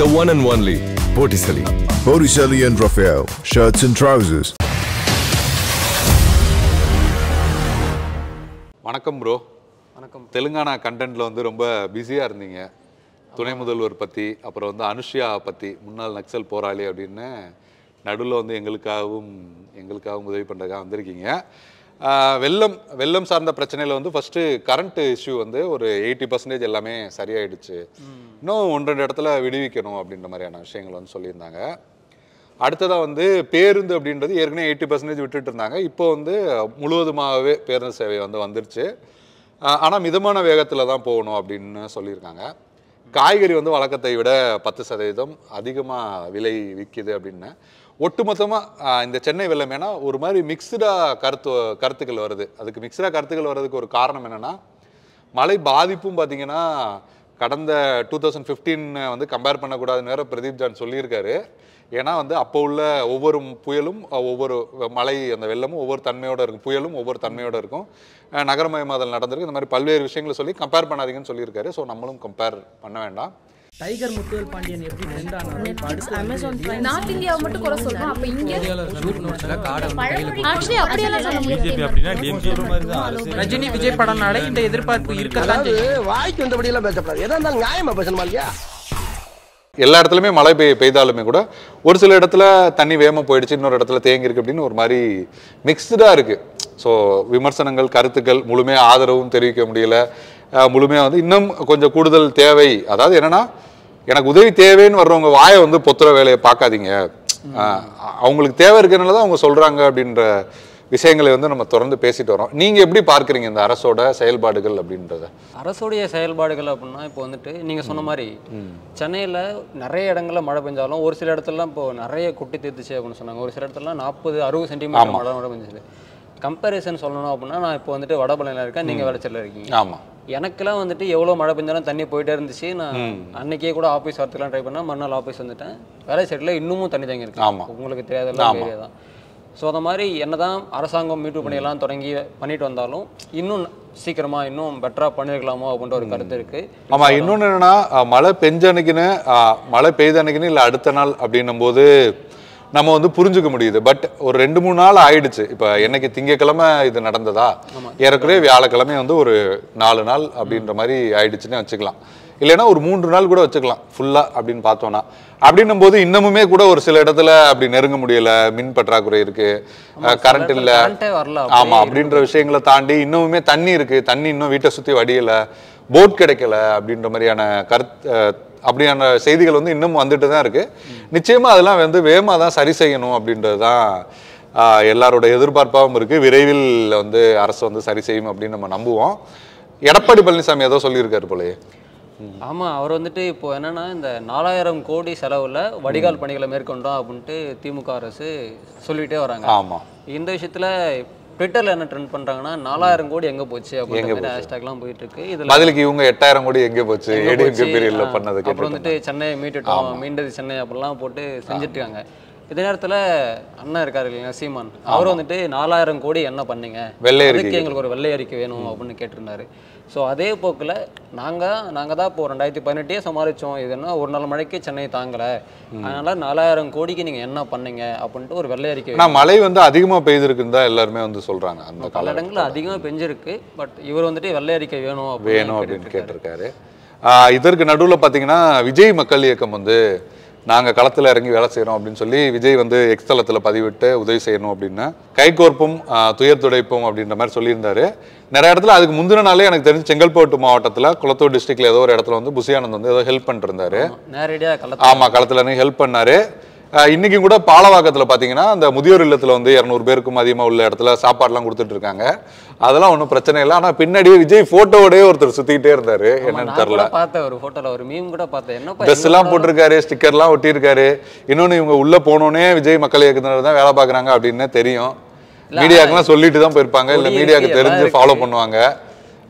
The one and only Botticelli. Botticelli and Raphael, shirts and trousers. வணக்கம் bro வணக்கம் தெலுங்கானா கண்டென்ட்ல வந்து ரொம்ப பிஸியாக இருந்தீங்க துணை முதல்வர் பற்றி அப்புறம் வந்து அனுஷ்யா பற்றி முன்னாள் நக்சல் போராளி அப்படின்னு நடுவில் வந்து எங்களுக்காகவும் எங்களுக்காகவும் உதவி பண்ணுறதுக்காக வந்திருக்கீங்க ஆஹ் வெள்ளம் வெள்ளம் சார்ந்த பிரச்சனையில் வந்து ஃபஸ்ட்டு கரண்ட் இஷ்யூ வந்து ஒரு எயிட்டி பர்சன்டேஜ் எல்லாமே சரியாயிடுச்சு இன்னும் ஒன்று ரெண்டு இடத்துல விடுவிக்கணும் அப்படின்ற மாதிரியான விஷயங்கள் வந்து சொல்லியிருந்தாங்க அடுத்ததாக வந்து பேருந்து அப்படின்றது ஏற்கனவே எயிட்டி பர்சன்டேஜ் விட்டுட்டு இருந்தாங்க இப்போ வந்து முழுவதுமாகவே பேருந்து சேவை வந்து வந்துருச்சு ஆனால் மிதமான வேகத்தில் தான் போகணும் அப்படின்னு சொல்லியிருக்காங்க காய்கறி வந்து வழக்கத்தை விட பத்து சதவீதம் அதிகமாக விலை விற்கிது அப்படின்னு ஒட்டுமொத்தமாக இந்த சென்னை வெள்ளம் ஏன்னா ஒரு மாதிரி மிக்சடாக கருத்து கருத்துக்கள் வருது அதுக்கு மிக்சடாக கருத்துக்கள் வர்றதுக்கு ஒரு காரணம் என்னென்னா மழை பாதிப்பும் பார்த்தீங்கன்னா கடந்த டூ தௌசண்ட் ஃபிஃப்டீன் வந்து கம்பேர் பண்ணக்கூடாதுன்னு வேற பிரதீப் ஜான் சொல்லியிருக்காரு ஏன்னா வந்து அப்போ உள்ள ஒவ்வொரு புயலும் அஹ், ஒவ்வொரு மழை அந்த வெள்ளமும் ஒவ்வொரு தன்மையோட இருக்கும் புயலும் ஒவ்வொரு தன்மையோட இருக்கும் அஹ், நகரமயமாதல் நடந்திருக்கு இந்த மாதிரி பல்வேறு விஷயங்களை சொல்லி கம்பேர் பண்ணாதீங்கன்னு சொல்லியிருக்காரு ஸோ நம்மளும் கம்பேர் பண்ண வேண்டாம் டைகர் முத்துவேல் பாண்டியன் எப்படி ட்ரெண்ட் ஆனாலும் இப்ப அடுத்து அமேசான் நார்த் இந்தியாவை மட்டும் குறை சொல்றோம் அப்ப இங்க ஆக்சுவலி அப்படியெல்லாம் சொல்ல முடியாது ரஜினி விஜய் படம்னாலே இந்த எதிர்பார்ப்பு இருக்கத்தான் செய்யும் வாய்க்கு வந்தபடி எல்லாம் பேசப்படாது எதா இருந்தாலும் நியாயமா பேசணுமா இல்லையா எல்லா இடத்துலையுமே மழை பெய் பெய்தாலுமே கூட ஒரு சில இடத்துல தண்ணி வேகமாக போயிடுச்சு இன்னொரு இடத்துல தேங்கி இருக்கு அப்படின்னு ஒரு மாதிரி மிக்ஸ்டாக இருக்கு ஸோ விமர்சனங்கள் கருத்துக்கள் முழுமையாக ஆதரவும் தெரிவிக்க முடியல அஹ் முழுமையாக வந்து இன்னும் கொஞ்சம் கூடுதல் தேவை அதாவது என்னன்னா எனக்கு உதவி தேவைன்னு வர்றவங்க வாயை வந்து பொத்துற வேலையை பார்க்காதீங்க அஹ் அவங்களுக்கு தேவை இருக்கிறனால தான் அவங்க சொல்றாங்க அப்படின்ற விஷயங்களை வந்து நம்ம தொடர்ந்து பேசிட்டு வரோம் நீங்க எப்படி பார்க்குறீங்க இந்த அரசோட செயல்பாடுகள் அப்படின்றத அரசுடைய செயல்பாடுகள் அப்படின்னா இப்போ வந்துட்டு நீங்கள் சொன்ன மாதிரி சென்னையில் நிறைய இடங்கள்ல மழை பெஞ்சாலும் ஒரு சில இடத்துலலாம் இப்போ நிறைய குட்டி தீர்த்துச்சு அப்படின்னு சொன்னாங்க ஒரு சில இடத்துலலாம் நாற்பது அறுபது சென்டிமீட்டர் மழை மழை பெஞ்சுது கம்பேரிசன் சொல்லணும் அப்படின்னா நான் இப்போ வந்துட்டு வடபழனியில் இருக்கேன் நீங்கள் விளைச்சல்ல இருக்கீங்க ஆமா எனக்கெல்லாம் வந்துட்டு எவ்வளோ மழை பெஞ்சாலும் தண்ணி போயிட்டே இருந்துச்சு நான் அன்னைக்கே கூட ஆஃபீஸ் வரத்துக்குலாம் ட்ரை பண்ணேன் மறுநாள் ஆஃபீஸ் வந்துட்டேன் வேலை சைடில் இன்னமும் தண்ணி தங்கி இருக்கு ஆமா. உங்களுக்கு தெரியாதெல்லாம் ஏரியா தான் ஸோ அந்த மாதிரி என்னதான் அரசாங்கம் மீட்டு பணியெல்லாம் தொடங்கி பண்ணிட்டு வந்தாலும் இன்னும் சீக்கிரமா இன்னும் பெட்டரா பண்ணிருக்கலாமோ அப்படின்ற ஒரு கருத்து இருக்கு ஆமா இன்னொன்னு என்னன்னா அஹ், மழை பெஞ்ச அன்னைக்குன்னு அஹ், மழை பெய்த அன்னைக்குன்னு இல்லை அடுத்த நாள் அப்படின்னும் போது நம்ம வந்து புரிஞ்சுக்க முடியுது பட் ஒரு ரெண்டு மூணு நாள் ஆயிடுச்சு இப்போ என்னைக்கு திங்கக்கிழமை இது நடந்ததா ஏறக்குறைய வியாழக்கிழமை வந்து ஒரு நாலு நாள் அப்படின்ற மாதிரி ஆயிடுச்சுன்னு வச்சுக்கலாம் இல்லைன்னா ஒரு மூன்று நாள் கூட வச்சுக்கலாம் ஃபுல்லா அப்படின்னு பார்த்தோம்னா அப்படின்னும் போது இன்னமுமே கூட ஒரு சில இடத்துல அப்படி நெருங்க முடியல மின் பற்றாக்குறை இருக்கு கரண்ட் இல்ல கரண்டே வரல ஆமா அப்படின்ற விஷயங்களை தாண்டி இன்னுமே தண்ணி இருக்கு தண்ணி இன்னும் வீட்டை சுத்தி வடியல போட் கிடைக்கல அப்படின்ற மாதிரியான கருத் அஹ், அப்படியான செய்திகள் வந்து இன்னும் வந்துட்டு தான் இருக்கு நிச்சயமா அதெல்லாம் வந்து வேகமா தான் சரி செய்யணும் அப்படின்றது தான் ஆஹ், எல்லாரோட எதிர்பார்ப்பாகவும் இருக்கு விரைவில் வந்து அரசு வந்து சரி செய்யும் அப்படின்னு நம்ம நம்புவோம் எடப்பாடி பழனிசாமி ஏதோ சொல்லியிருக்காரு போலயே ஆமா அவர் வந்துட்டு இப்போ என்னன்னா இந்த நாலாயிரம் கோடி செலவுல வடிகால் பணிகளை மேற்கொண்டோம் அப்படின்ட்டு திமுக அரசு சொல்லிட்டே வராங்க ஆமா இந்த விஷயத்துல ட்விட்டர்ல என்ன ட்ரெண்ட் பண்றாங்கன்னா நாலாயிரம் கோடி எங்க போச்சு அப்படின்ற மாதிரி ஹேஷ்டாக்லாம் போயிட்டு இருக்கு இதுல பதிலுக்கு இவங்க எட்டாயிரம் கோடி எங்க போச்சு எங்க ஏடிஎம்கே போச்சு? பீரியட்ல ஆ, பண்ணது அப்புறம் கேட்டு வந்துட்டு சென்னையை மீட்டுட்டோம் மீண்டது சென்னை அப்படிலாம் போட்டு செஞ்சுட்டு இருக்காங்க இதே நேரத்துல அண்ணன் இருக்காரு இல்லையா சீமான் அவர் வந்துட்டு நாலாயிரம் கோடி என்ன பண்ணீங்க வெள்ளை அதுக்கு அறிக்கை. எங்களுக்கு ஒரு வெள்ளை அறிக்கை வேணும் அப்படின்னு கேட்டிருந்தாரு ஸோ அதே போக்குல நாங்க நாங்க தான் இப்போ ரெண்டாயிரத்தி பதினெட்டே சமாளிச்சோம் இது என்ன ஒரு நாள் மழைக்கு சென்னை தாங்கல அதனால நாலாயிரம் கோடிக்கு நீங்க என்ன பண்ணீங்க அப்படின்ட்டு ஒரு வெள்ளை அறிக்கை ஆனா மழை வந்து அதிகமா பெய்திருக்குன்னு தான் எல்லாருமே வந்து சொல்றாங்க அந்த பல கால இடங்கள்ல அதிகமா பெஞ்சிருக்கு பட் இவர் வந்துட்டு வெள்ளை அறிக்கை வேணும் வேணும் அப்படின்னு கேட்டுட்டு இருக்காரு. கேட்டிருக்காரு ஆஹ் இதற்கு நடுவுல பாத்தீங்கன்னா விஜய் மக்கள் இயக்கம் வந்து நாங்க களத்துல இறங்கி வேலை செய்றோம் அப்படின்னு சொல்லி விஜய் வந்து எக்ஸ் தளத்துல பதிவிட்டு உதவி செய்யணும் அப்படின்னு கைகோர்ப்பும் ஆஹ் துயர் துடைப்பும் அப்படின்ற மாதிரி சொல்லியிருந்தாரு நிறைய இடத்துல அதுக்கு முந்தின நாளே எனக்கு தெரிஞ்சு செங்கல்பட்டு மாவட்டத்துல குளத்தூர் டிஸ்ட்ரிக்ட்ல ஏதோ ஒரு இடத்துல வந்து புசியானந்த் வந்து ஏதோ ஹெல்ப் பண்ணிட்டு இருந்தாரு நேரடியா கலத்து ஆமா களத்துல இறங்கி ஹெல்ப் பண்ணாரு ஆஹ் இன்னைக்கு கூட பாலவாக்கத்துல பாத்தீங்கன்னா அந்த முதியோர் இல்லத்துல வந்து இரநூறு பேருக்கும் அதிகமா உள்ள இடத்துல சாப்பாடுலாம் கொடுத்துட்டு இருக்காங்க அதெல்லாம் ஒன்றும் பிரச்சனை இல்லை ஆனா பின்னாடியே விஜய் போட்டோவோடய ஒருத்தர் சுத்திக்கிட்டே இருந்தாரு ஆமா, என்னன்னு நான் தெரியல கூட பார்த்தேன் ஒரு போட்டோல ஒரு மீம் கூட பார்த்தேன் என்னப்பா ட்ரெஸ் எல்லாம் போட்டிருக்காரு ஸ்டிக்கர்லாம் ஒட்டியிருக்காரு இன்னொன்னு இவங்க உள்ள போனோனே விஜய் மக்கள் இயக்கத்தினர் தான் வேலை பார்க்கறாங்க அப்படின்னு தெரியும் மீடியாக்கெல்லாம் சொல்லிட்டு தான் போயிருப்பாங்க இல்ல கொடி மீடியாக்கு இருக்கு, தெரிஞ்சு எல்லாம் ஃபாலோ இருக்கு. பண்ணுவாங்க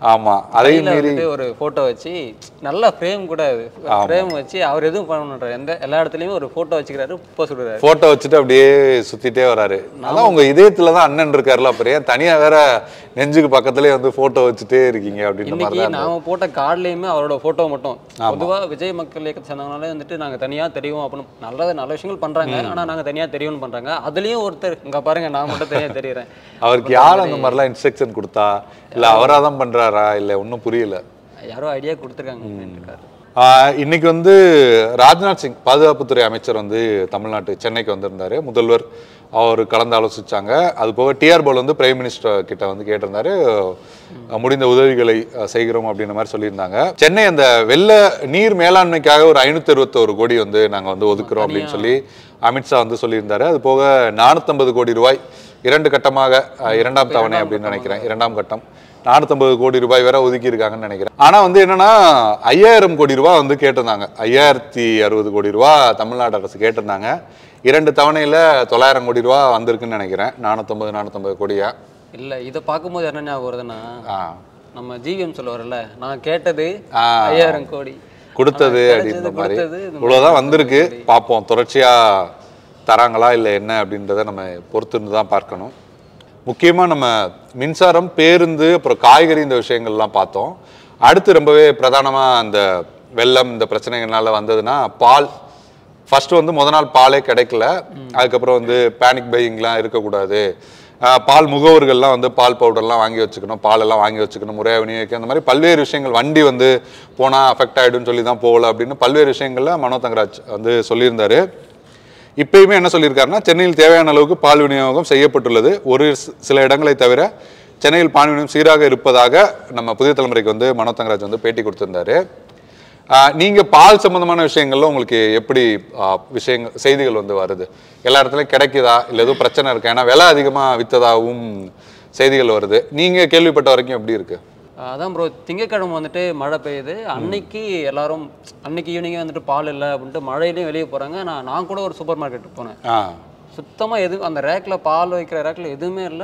ஆமா அதையும் கையில மீறி வந்துட்டு ஒரு போட்டோ வச்சு நல்ல ஃப்ரேம் கூட ஃப்ரேம் வச்சு அவர் எதுவும் பண்ண மாட்டாரு எந்த எல்லா இடத்துலயுமே ஒரு போட்டோ வச்சுக்கிறாரு போஸ்ட் விடுறாரு போட்டோ வச்சுட்டு அப்படியே சுத்திட்டே வராரு அதான் உங்க இதயத்துல தான் அண்ணன் இருக்காருல்ல அப்புறம் ஏன் தனியா வேற நெஞ்சுக்கு பக்கத்துலயே வந்து போட்டோ வச்சுட்டே இருக்கீங்க அப்படின்ற மாதிரி இன்னைக்கு தான் நாம போட்ட கார்டுலயுமே அவரோட போட்டோ மட்டும் பொதுவா விஜய் மக்கள் இயக்கத்தை சேர்ந்தவங்களாலே வந்துட்டு நாங்க தனியா தெரியும் அப்படின்னு நல்ல நல்ல விஷயங்கள் பண்றாங்க ஆனா நாங்க தனியா தெரியும்னு பண்றாங்க அதுலயும் ஒருத்தர் இங்க பாருங்க நான் மட்டும் தனியா தெரியுறேன் அவருக்கு யார் அந்த மாதிரிலாம் இன்ஸ்ட்ரக்ஷன் கொடுத்தா இல்ல அவரா தான் பண்றாரா இல்ல ஒன்றும் புரியல யாரோ ஐடியா கொடுத்துருக்காங்க அப்படின்னு இருக்காரு ஆஹ் இன்னைக்கு வந்து ராஜ்நாத் சிங் பாதுகாப்புத்துறை அமைச்சர் வந்து தமிழ்நாட்டு சென்னைக்கு வந்திருந்தாரு முதல்வர் அவர் கலந்து ஆலோசிச்சாங்க அது போக டிஆர் பால் வந்து பிரைம் மினிஸ்டர் கிட்ட வந்து கேட்டிருந்தாரு அஹ் முடிந்த உதவிகளை அஹ், செய்கிறோம் அப்படின்ற மாதிரி சொல்லியிருந்தாங்க சென்னை அந்த வெள்ள நீர் மேலாண்மைக்காக ஒரு ஐநூத்தி அறுபத்தோரு கோடி வந்து நாங்க வந்து ஒதுக்குறோம் அப்படின்னு சொல்லி அமித்ஷா வந்து சொல்லியிருந்தாரு அது போக நானூத்தம்பது கோடி ரூபாய் இரண்டு கட்டமாக அஹ், இரண்டாம் தவணை அப்படின்னு நினைக்கிறேன் இரண்டாம் கட்டம் நானூத்தம்பது கோடி ரூபாய் வேற ஒதுக்கி இருக்காங்கன்னு நினைக்கிறேன் ஆனா வந்து என்னன்னா ஐயாயிரம் கோடி ரூபாய் வந்து கேட்டிருந்தாங்க ஐயாயிரத்தி அறுபது கோடி ரூபாய் தமிழ்நாடு அரசு கேட்டிருந்தாங்க இரண்டு தவணையில தொள்ளாயிரம் கோடி ரூபாய் வந்திருக்குன்னு நினைக்கிறேன் நானூத்தம்பது நானூத்தம்பது கோடியா இல்ல இதை பார்க்கும்போது என்ன ஞாபகம் வருதுன்னா ஆ. நம்ம ஜிவிஎம் சொல்லுவார்ல நான் கேட்டது ஆ. ஐயாயிரம் கோடி கொடுத்தது ஆனா அப்படின்ற கிடைச்சது, மாதிரி கொடுத்தது இந்த இவ்வளவுதான் வந்திருக்கு பார்ப்போம் தொடர்ச்சியா தராங்களா இல்லை என்ன அப்படின்றத நம்ம பொறுத்திருந்து தான் பார்க்கணும் முக்கியமா நம்ம மின்சாரம் பேருந்து அப்புறம் காய்கறி இந்த விஷயங்கள்லாம் பார்த்தோம் அடுத்து ரொம்பவே பிரதானமா அந்த வெள்ளம் இந்த பிரச்சனைகள்னால வந்ததுன்னா பால் ஃபர்ஸ்ட் வந்து முத நாள் பாலே கிடைக்கல அதுக்கப்புறம் வந்து பேனிக் பையிங்லாம் இருக்கக்கூடாது ஆஹ் பால் முகவர்கள்லாம் வந்து பால் பவுடர்லாம் வாங்கி வச்சுக்கணும் பால் எல்லாம் வாங்கி வச்சுக்கணும் முறையாக விநியோகிக்க அந்த மாதிரி பல்வேறு விஷயங்கள் வண்டி வந்து போனால் அஃபெக்ட் ஆகிடும்னு சொல்லி தான் போகல அப்படின்னு பல்வேறு விஷயங்கள்ல மனோ தங்கராஜ் வந்து சொல்லியிருந்தாரு இப்பயுமே என்ன சொல்லியிருக்காருன்னா சென்னையில் தேவையான அளவுக்கு பால் விநியோகம் செய்யப்பட்டுள்ளது ஒரு சி- சில இடங்களை தவிர சென்னையில் பால் விநியோகம் சீராக இருப்பதாக நம்ம புதிய தலைமுறைக்கு வந்து மனோ தங்கராஜ் வந்து பேட்டி கொடுத்திருந்தாரு ஆஹ் நீங்க பால் சம்பந்தமான விஷயங்கள்ல உங்களுக்கு எப்படி ஆஹ் விஷயங்கள் செய்திகள் வந்து வருது எல்லா இடத்துலயும் கிடைக்குதா இல்ல எதுவும் பிரச்சனை இருக்கா ஏன்னா விலை அதிகமா வித்ததாகவும் செய்திகள் வருது நீங்க கேள்விப்பட்ட வரைக்கும் எப்படி இருக்கு அதான் ப்ரோ திங்கக்கிழமை வந்துட்டு மழை பெய்யுது அன்னைக்கு எல்லாரும் அன்னைக்கு ஈவினிங்கே வந்துட்டு பால் இல்லை அப்படின்ட்டு மழையிலையும் வெளியே போகிறாங்க நான் நான் கூட ஒரு சூப்பர் மார்க்கெட்டுக்கு போனேன் ஆ சுத்தமாக எது அந்த ரேக்கில் பால் வைக்கிற ரேக்கில் எதுவுமே இல்லை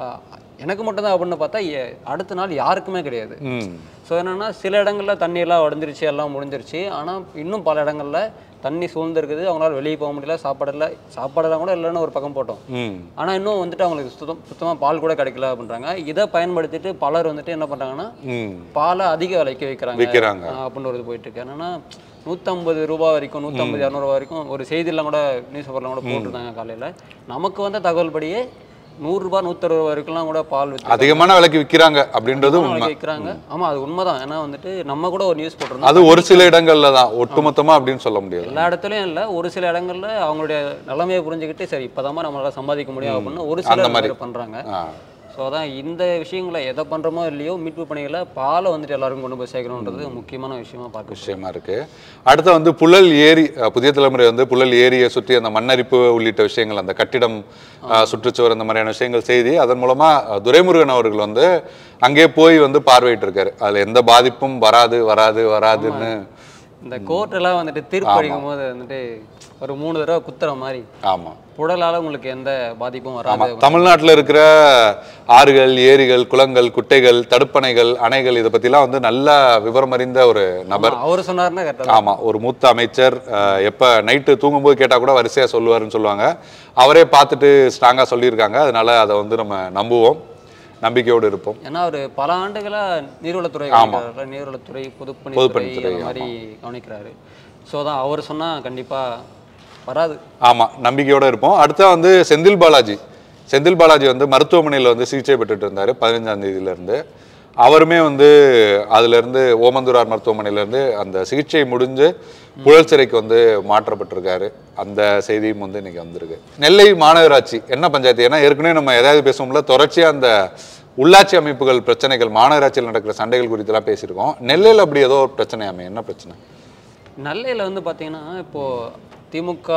எனக்கு மட்டும்தான் அப்படின்னு பார்த்தா எ- அடுத்த நாள் யாருக்குமே கிடையாது ம் ஸோ என்னென்னா சில இடங்கள்ல தண்ணியெல்லாம் உடஞ்சிருச்சு எல்லாம் முடிஞ்சிருச்சு ஆனால் இன்னும் பல இடங்கள்ல தண்ணி சூழ்ந்திருக்குது அவங்களால வெளியே போக முடியல சாப்பாடு இல்லை சாப்பாடெல்லாம் கூட இல்லைன்னு ஒரு பக்கம் போட்டோம் ம் ஆனால் இன்னும் வந்துட்டு அவங்களுக்கு சுத்தம் சுத்தமாக பால் கூட கிடைக்கல அப்படின்றாங்க இதை பயன்படுத்திட்டு பலர் வந்துட்டு என்ன பண்ணுறாங்கன்னா ம் பாலை அதிக விலைக்கு விற்கிறாங்க விக்கிறாங்க. அப்படின்னு ஒரு இது போயிட்டு இருக்கு என்னன்னா நூற்றம்பது ரூபாய் வரைக்கும் நூற்றம்பது இரநூறுவா வரைக்கும் ஒரு செய்தியெல்லாம் கூட நியூஸ் பேப்பர்லாம் கூட போட்டிருந்தாங்க காலையில் நமக்கு வந்த தகவல் படியே நூறுரூபா நூற்றறுபது ரூபா வரைக்கும்லாம் கூட பால் விற்று அதிகமான விலைக்கு விக்கிறாங்க அப்படின்றது உண்மை விற்கிறாங்க ஆமா அது உண்மைதான் ஏன்னா வந்துட்டு நம்ம கூட ஒரு நியூஸ் போட்டிருந்தோம் அது ஒரு சில இடங்கள்ல தான் ஒட்டுமொத்தமா அப்படின்னு சொல்ல முடியாது எல்லா இடத்துலயும் இல்ல ஒரு சில இடங்கள்ல அவங்களுடைய நிலைமையை புரிஞ்சுக்கிட்டு சரி இப்போதாம்மா நம்மளால சம்பாதிக்க முடியும் அப்படின்னு ஒரு அந்த சிலர் மாதிரி. மாதிரி பண்றாங்க ஆ. ஸோ அதான் இந்த விஷயங்களை எதை பண்றோமோ இல்லையோ மீட்பு பணிகளை பாலை வந்துட்டு எல்லாருக்கும் கொண்டு போய் சேர்க்கணுன்றது முக்கியமான விஷயமா பார்க்க விஷயமா இருக்கு அடுத்து வந்து புழல் ஏரி அஹ், புதிய தலைமுறை வந்து புழல் ஏரியை சுற்றி அந்த மண்ணரிப்பு உள்ளிட்ட விஷயங்கள் அந்த கட்டிடம் அஹ், சுற்றுச்சுவர் அந்த மாதிரியான விஷயங்கள் செய்தி அதன் மூலமா அஹ், துரைமுருகன் அவர்கள் வந்து அங்கே போய் வந்து பார்வையிட்டு இருக்காரு அதுல எந்த பாதிப்பும் வராது வராது வராதுன்னு இந்த கோர்ட் எல்லாம் வந்துட்டு தீர்ப்பு அளிக்கும் போது வந்துட்டு ஒரு மூணு தடவை குத்துற மாதிரி ஆமா புடலால உங்களுக்கு எந்த பாதிப்பும் ஆமா வராது தமிழ்நாட்டுல இருக்கிற ஆறுகள் ஏரிகள் குளங்கள் குட்டைகள் தடுப்பணைகள் அணைகள் இதை பத்திலாம் வந்து நல்ல விவரம் அறிந்த ஒரு நபர் அவர் சொன்னாருன்னா கரெக்டாக ஆமா ஒரு மூத்த அமைச்சர் அஹ், எப்ப நைட்டு தூங்கும்போது கேட்டா கூட வரிசையா சொல்லுவாருன்னு சொல்லுவாங்க அவரே பார்த்துட்டு ஸ்ட்ராங்கா சொல்லியிருக்காங்க அதனால அதை வந்து நம்ம நம்புவோம் நம்பிக்கையோடு இருப்போம் ஏன்னா அவர் பல ஆண்டுகளா நீர்வளத்துறை ஆமா. கவனிக்கிறாரு. நீர்வளத்துறை பொதுப்பணித்துறை பொதுப்பணித்துறை, அந்த மாதிரி கவனிக்கிறாரு ஸோ தான் அவர் சொன்னா கண்டிப்பா வராது ஆமா நம்பிக்கையோட இருப்போம் அடுத்தா வந்து செந்தில் பாலாஜி செந்தில் பாலாஜி வந்து மருத்துவமனையில் வந்து சிகிச்சை பெற்றுட்டு இருந்தாரு பதினஞ்சாம் தேதியில இருந்து அவருமே வந்து அதுல இருந்து ஓமந்தூரார் மருத்துவமனையில இருந்து அந்த சிகிச்சை முடிஞ்சு புழல் சிறைக்கு வந்து மாற்றப்பட்டிருக்காரு அந்த செய்தியும் வந்து இன்னைக்கு வந்திருக்கு நெல்லை மாநகராட்சி என்ன பஞ்சாயத்து ஏன்னா ஏற்கனவே நம்ம எதாவது பேசுவோம்ல தொடர்ச்சியா அந்த உள்ளாட்சி அமைப்புகள் பிரச்சனைகள் மாநகராட்சியில் நடக்கிற சண்டைகள் குறித்தெல்லாம் பேசியிருக்கோம் நெல்லையில் அப்படி ஏதோ ஒரு பிரச்சனையாமே என்ன பிரச்சனை நெல்லையில வந்து பாத்தீங்கன்னா இப்போ திமுக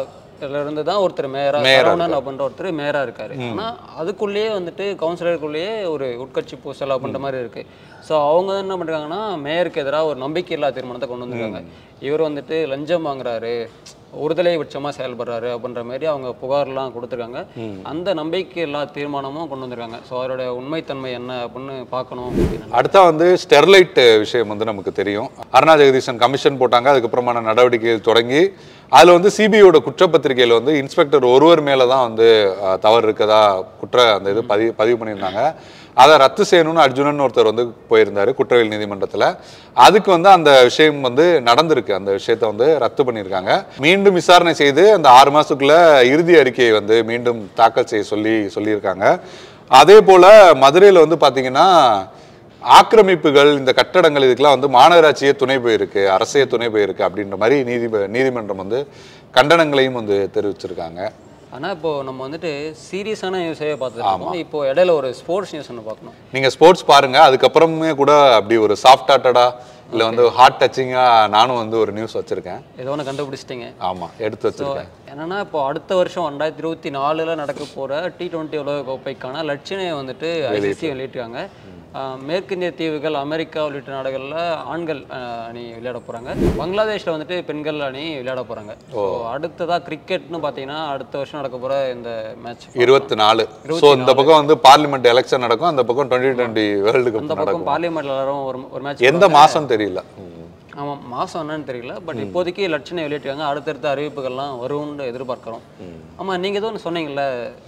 ல இருந்து தான் ஒருத்தர் மேயரா மேயரா சரவணன் அப்படின்ற ஒருத்தர் மேயரா இருக்காரு ஆனா அதுக்குள்ளேயே வந்துட்டு கவுன்சிலருக்குள்ளேயே ஒரு உட்கட்சி பூசல் அப்படின்ற மாதிரி இருக்கு ஸோ அவங்க என்ன பண்றாங்கன்னா மேயருக்கு எதிராக ஒரு நம்பிக்கையில்லா தீர்மானத்தை கொண்டு வந்திருக்காங்க இவர் வந்துட்டு லஞ்சம் வாங்குறாரு ஒருதலை பட்சமாக செயல்படுறாரு அப்படின்ற மாதிரி அவங்க புகார்லாம் கொடுத்துருக்காங்க அந்த நம்பிக்கை எல்லா தீர்மானமும் கொண்டு வந்திருக்காங்க ஸோ அதோடைய உண்மைத்தன்மை என்ன அப்படின்னு பார்க்கணும் அப்படின்னு அடுத்தா வந்து ஸ்டெர்லைட் விஷயம் வந்து நமக்கு தெரியும் அருணா ஜெகதீசன் கமிஷன் போட்டாங்க அதுக்கப்புறமான நடவடிக்கைகள் தொடங்கி அதில் வந்து சிபிஐயோட குற்றப்பத்திரிகையில் வந்து இன்ஸ்பெக்டர் ஒருவர் மேலே தான் வந்து அஹ், தவறு இருக்கதா குற்ற அந்த இது பதிவு பதிவு பண்ணியிருந்தாங்க அதை ரத்து செய்யணும்னு அர்ஜுனன் ஒருத்தர் வந்து போயிருந்தாரு குற்றவியல் நீதிமன்றத்தில் அதுக்கு வந்து அந்த விஷயம் வந்து நடந்திருக்கு அந்த விஷயத்தை வந்து ரத்து பண்ணியிருக்காங்க மீண்டும் விசாரணை செய்து அந்த ஆறு மாசத்துக்குள்ள இறுதி அறிக்கையை வந்து மீண்டும் தாக்கல் செய்ய சொல்லி சொல்லியிருக்காங்க அதே போல மதுரையில் வந்து பார்த்தீங்கன்னா ஆக்கிரமிப்புகள் இந்த கட்டடங்கள் இதுக்கெல்லாம் வந்து மாநகராட்சியே துணை போயிருக்கு அரசே துணை போயிருக்கு அப்படின்ற மாதிரி நீதி நீதிமன்றம் வந்து கண்டனங்களையும் வந்து தெரிவிச்சிருக்காங்க ஆனால் இப்போ நம்ம வந்துட்டு சீரியஸான நியூஸே பார்த்துட்டு இருக்கோம் இப்போ இடையில ஒரு ஸ்போர்ட்ஸ் நியூஸ் ஒன்று பார்க்கணும் நீங்க ஸ்போர்ட்ஸ் பாருங்க அதுக்கப்புறமே கூட அப்படி ஒரு சாஃப்ட் ஹார்ட்டடா இல்ல வந்து ஹார்ட் டச்சிங்கா நானும் வந்து ஒரு நியூஸ் வச்சிருக்கேன் ஏதோ ஒன்று கண்டுபிடிச்சிட்டிங்க ஆமா எடுத்து வச்சிருக்கேன் என்னன்னா இப்போ அடுத்த வருஷம் ரெண்டாயிரத்தி இருபத்தி நாலுல நடக்க போற டி டுவெண்ட்டி உலக கோப்பைக்கான லட்சணையை வந்துட்டு ஐசிசி வெளியிட்டிருக்காங்க ஆஹ் மேற்கிந்திய தீவுகள் அமெரிக்கா உள்ளிட்ட நாடுகளில் ஆண்கள் ஆஹ் அணி விளையாட போறாங்க பங்களாதேஷ்ல வந்துட்டு பெண்கள் அணி விளையாட போறாங்க ஸோ அடுத்ததா கிரிக்கெட்னு பார்த்தீங்கன்னா அடுத்த வருஷம் நடக்க போற இந்த மேட்ச் இருபத்தி நாலு ஸோ இந்த பக்கம் வந்து பார்லிமெண்ட் எலெக்ஷன் நடக்கும் அந்த பக்கம் டுவெண்ட்டி டுவெண்ட்டி வேர்ல்டு அந்த கப் பக்கம் நடக்கும் பார்லிமெண்ட்ல எல்லாரும் ஒரு ஒரு மேட்ச் எந்த மாசம் தெரியல ம். ஆமாம் மாதம் என்னன்னு தெரியல பட் இப்போதைக்கு லட்சணை வெளியிட்டிருக்காங்க அடுத்தடுத்த அறிவிப்புகள்லாம் வரும்னு எதிர்பார்க்குறோம் ஆமாம் நீங்கள் ஏதோ ஒன்று சொன்னீங்கல்ல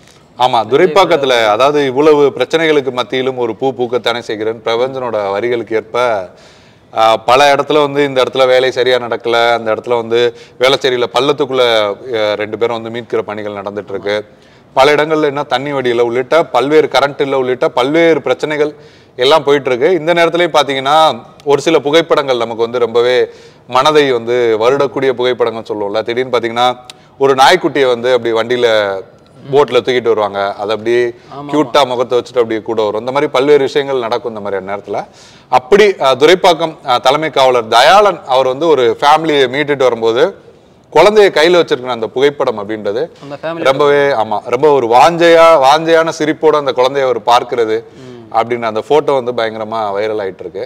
ஆமா துரைப்பாக்கத்துல அதாவது இவ்வளவு பிரச்சனைகளுக்கு மத்தியிலும் ஒரு பூ பூக்கத்தானே செய்கிறேன் பிரபஞ்சனோட வரிகளுக்கு ஏற்ப ஆஹ், பல இடத்துல வந்து இந்த இடத்துல வேலை சரியா நடக்கல அந்த இடத்துல வந்து வேளச்சேரியில பள்ளத்துக்குள்ள ஆஹ், ரெண்டு பேரும் வந்து மீட்கிற பணிகள் நடந்துட்டு இருக்கு பல இடங்கள்ல என்ன தண்ணி வடியில உள்ளிட்ட பல்வேறு கரண்ட் இல்ல உள்ளிட்ட பல்வேறு பிரச்சனைகள் எல்லாம் போயிட்டு இருக்கு இந்த நேரத்துலயும் பாத்தீங்கன்னா ஒரு சில புகைப்படங்கள் நமக்கு வந்து ரொம்பவே மனதை வந்து வருடக்கூடிய புகைப்படங்கள் சொல்லுவோம்ல திடீர்னு பாத்தீங்கன்னா ஒரு நாய்க்குட்டியை வந்து அப்படி வண்டியில போட்ல தூக்கிட்டு வருவாங்க அது அப்படியே கியூட்டா முகத்தை வச்சுட்டு அப்படியே கூட வரும் இந்த மாதிரி பல்வேறு விஷயங்கள் நடக்கும் இந்த மாதிரி நேரத்துல அப்படி அஹ், துரைப்பாக்கம் அஹ், தலைமை காவலர் தயாளன் அவர் வந்து ஒரு ஃபேமிலியை மீட்டுட்டு வரும்போது குழந்தைய கையில வச்சிருக்கிற அந்த புகைப்படம் அப்படின்றது அந்த ஃபேமிலி ரொம்பவே ஆமா ரொம்ப ஒரு வாஞ்சையா வாஞ்சையான சிரிப்போட அந்த குழந்தைய அவர் பார்க்கிறது அப்படின்னு அந்த போட்டோ வந்து பயங்கரமா வைரல் ஆயிட்டு இருக்கு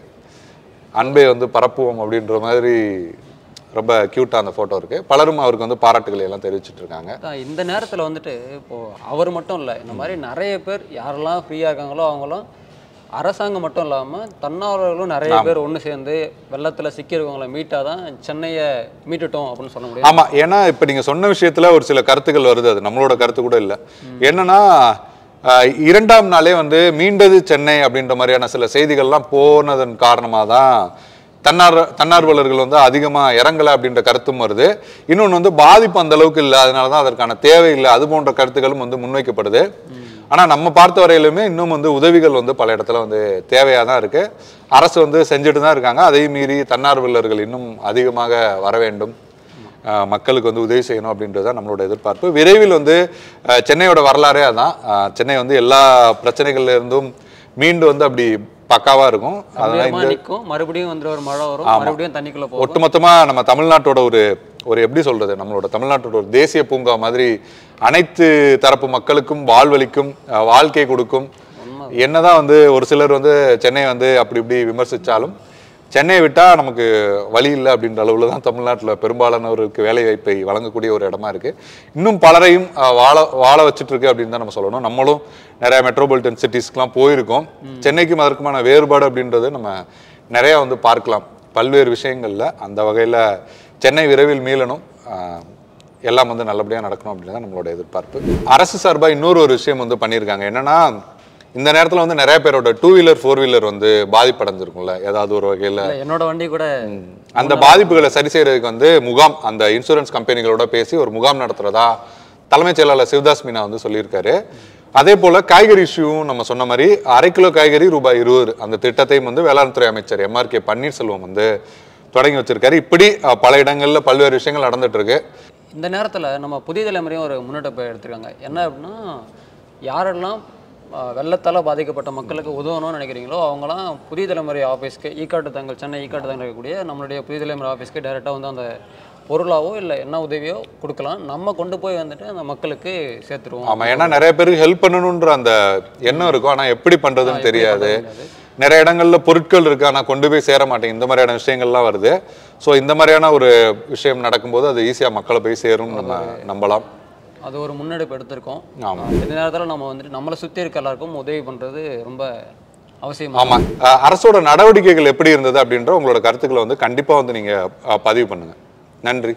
அன்பை வந்து பரப்புவோம் அப்படின்ற மாதிரி ரொம்ப கியூட்டா அந்த போட்டோ இருக்கு பலரும் அவருக்கு வந்து பாராட்டுகளை எல்லாம் தெரிவிச்சிட்டு இருக்காங்க அதான் இந்த நேரத்தில் வந்துட்டு இப்போ அவர் மட்டும் இல்லை இந்த மாதிரி நிறைய பேர் யாரெல்லாம் ஃப்ரீயாக இருக்காங்களோ அவங்களும் அரசாங்கம் மட்டும் இல்லாமல் தன்னார்வலர்களும் நிறைய பேர் ஒன்று சேர்ந்து வெள்ளத்தில் சிக்கியிருக்கவங்கள மீட்டாக தான் சென்னையை மீட்டுட்டோம் அப்படின்னு சொல்ல முடியும் ஆமா ஏன்னா இப்ப நீங்க சொன்ன விஷயத்துல ஒரு சில கருத்துக்கள் வருது அது நம்மளோட கருத்து கூட இல்ல என்னன்னா ஆஹ், இரண்டாம் நாளே வந்து மீண்டது சென்னை அப்படின்ற மாதிரியான சில செய்திகள்லாம் போனதன் காரணமாக தான் தன்னார் தன்னார்வலர்கள் வந்து அதிகமா இறங்கல அப்படின்ற கருத்தும் வருது இன்னொன்று வந்து பாதிப்பு அந்த அளவுக்கு இல்லை அதனால தான் அதற்கான தேவை இல்லை அது போன்ற கருத்துக்களும் வந்து முன்வைக்கப்படுது ஆனா நம்ம பார்த்த வரையிலுமே இன்னும் வந்து உதவிகள் வந்து பல இடத்துல வந்து தேவையா தான் இருக்கு அரசு வந்து செஞ்சுட்டு தான் இருக்காங்க அதை மீறி தன்னார்வலர்கள் இன்னும் அதிகமாக வர வேண்டும் அஹ் மக்களுக்கு வந்து உதவி செய்யணும் அப்படின்றது தான் நம்மளோட எதிர்பார்ப்பு விரைவில் வந்து அஹ் சென்னையோட வரலாறே அதான் அஹ் சென்னை வந்து எல்லா பிரச்சனைகள்ல இருந்தும் மீண்டு வந்து அப்படி பக்காவா இருக்கும் அதனால வேகமா இந்த நிற்கும் மறுபடியும் வந்து ஒரு மழை வரும் மறுபடியும் தண்ணிக்குள்ள போகும் ஒட்டுமொத்தமா நம்ம தமிழ்நாட்டோட ஒரு ஒரு எப்படி சொல்றது நம்மளோட தமிழ்நாட்டோட ஒரு தேசிய பூங்கா மாதிரி அனைத்து தரப்பு மக்களுக்கும் வாழ்வளிக்கும் அஹ் வாழ்க்கை கொடுக்கும் என்னதான் வந்து ஒரு சிலர் வந்து சென்னை வந்து அப்படி இப்படி விமர்சிச்சாலும் சென்னையை விட்டா நமக்கு வழி இல்லை அப்படின்ற அளவுல தான் தமிழ்நாட்டில் பெரும்பாலானவருக்கு வேலை வாய்ப்பை வழங்கக்கூடிய ஒரு இடமா இருக்கு இன்னும் பலரையும் அஹ், வாழ வாழ வச்சுட்டு இருக்கு அப்படின்னு தான் நம்ம சொல்லணும் நம்மளும் நிறைய மெட்ரோபாலிட்டன் சிட்டிஸ்க்குலாம் போயிருக்கோம் சென்னைக்கும் அதற்குமான வேறுபாடு அப்படின்றது நம்ம நிறைய வந்து பார்க்கலாம் பல்வேறு விஷயங்கள்ல அந்த வகையில சென்னை விரைவில் மீளணும் அஹ், எல்லாம் வந்து நல்லபடியாக நடக்கணும் அப்படின்னு தான் நம்மளோட எதிர்பார்ப்பு அரசு சார்பாக இன்னொரு ஒரு விஷயம் வந்து பண்ணியிருக்காங்க என்னன்னா இந்த நேரத்தில் வந்து நிறைய பேரோட டூ வீலர் ஃபோர் வீலர் வந்து பாதிப்படைஞ்சிருக்கும்ல ஏதாவது ஒரு வகையில் இல்ல, என்னோட வண்டி கூட அந்த பாதிப்புகளை சரி செய்யறதுக்கு வந்து முகாம் அந்த இன்சூரன்ஸ் கம்பெனிகளோட பேசி ஒரு முகாம் நடத்துறதா தலைமைச் செயலாளர் சிவதாஸ் மீனா வந்து சொல்லியிருக்காரு அதே போல காய்கறி இஷ்யூவும் நம்ம சொன்ன மாதிரி அரை கிலோ காய்கறி ரூபாய் இருபது அந்த திட்டத்தையும் வந்து வேளாண் துறை அமைச்சர் எம்ஆர் கே பன்னீர்செல்வம் வந்து தொடங்கி வச்சிருக்காரு இப்படி அஹ், பல இடங்கள்ல பல்வேறு விஷயங்கள் நடந்துட்டு இருக்கு இந்த நேரத்தில் நம்ம புதிய தலைமுறையும் ஒரு முன்னெடுப்பை எடுத்திருக்காங்க என்ன அப்படின்னா யாரெல்லாம் ஆஹ், வெள்ளத்தால் பாதிக்கப்பட்ட மக்களுக்கு உதவணும்னு நினைக்கிறீங்களோ அவங்களாம் புதிய தலைமுறை ஆஃபீஸ்க்கு ஈக்காட்டு தங்கள் சென்னை ஈக்காட்டு தங்கள் இருக்கக்கூடிய நம்மளுடைய புதிய தலைமுறை ஆஃபீஸ்க்கு டைரெக்டாக வந்து அந்த பொருளாவோ இல்லை என்ன உதவியோ கொடுக்கலாம் நம்ம கொண்டு போய் வந்துட்டு அந்த மக்களுக்கு சேர்த்துருவோம் ஆமா ஏன்னா நிறைய பேருக்கு ஹெல்ப் பண்ணணுன்ற அந்த எண்ணம் இருக்கும் ஆனா எப்படி பண்றதுன்னு தெரியாது நிறைய இடங்கள்ல பொருட்கள் இருக்கு ஆனால் கொண்டு போய் சேர மாட்டேங்குது இந்த மாதிரியான விஷயங்கள்லாம் வருது ஸோ இந்த மாதிரியான ஒரு விஷயம் நடக்கும்போது அது ஈஸியாக மக்களை போய் சேரும்னு நம்ம நம்பலாம் அது ஒரு முன்னெடுப்பு எடுத்திருக்கோம் ஆமா. இந்த நேரத்தில் நம்ம வந்துட்டு நம்மளை சுற்றி இருக்க எல்லாருக்கும் உதவி பண்ணுறது ரொம்ப அவசியம் ஆமா அஹ் அரசோட நடவடிக்கைகள் எப்படி இருந்தது அப்படின்ற உங்களோட கருத்துக்களை வந்து கண்டிப்பா வந்து நீங்க அஹ், பதிவு பண்ணுங்க நன்றி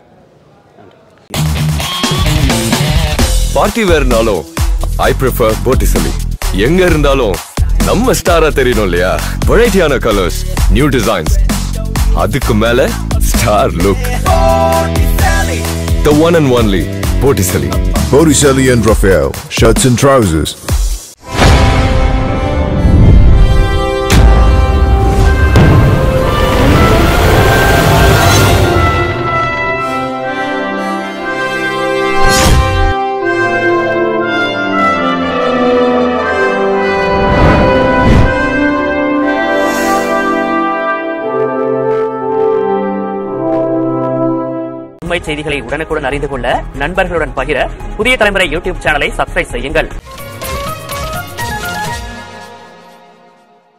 பார்ட்டி வேர்னாலும் ஐ ப்ரிஃபர் போட்டிசலி எங்க இருந்தாலும் நம்ம ஸ்டாரா தெரியணும் இல்லையா வெரைட்டியான கலர்ஸ் நியூ டிசைன்ஸ் அதுக்கு மேல star look the one and only Botticelli Botticelli and Raphael, shirts and trousers. உண்மை செய்திகளை உடனுக்குடன் அறிந்து கொள்ள நண்பர்களுடன் பகிர புதிய தலைமுறை யூடியூப் சேனலை சப்ஸ்கிரைப் செய்யுங்கள்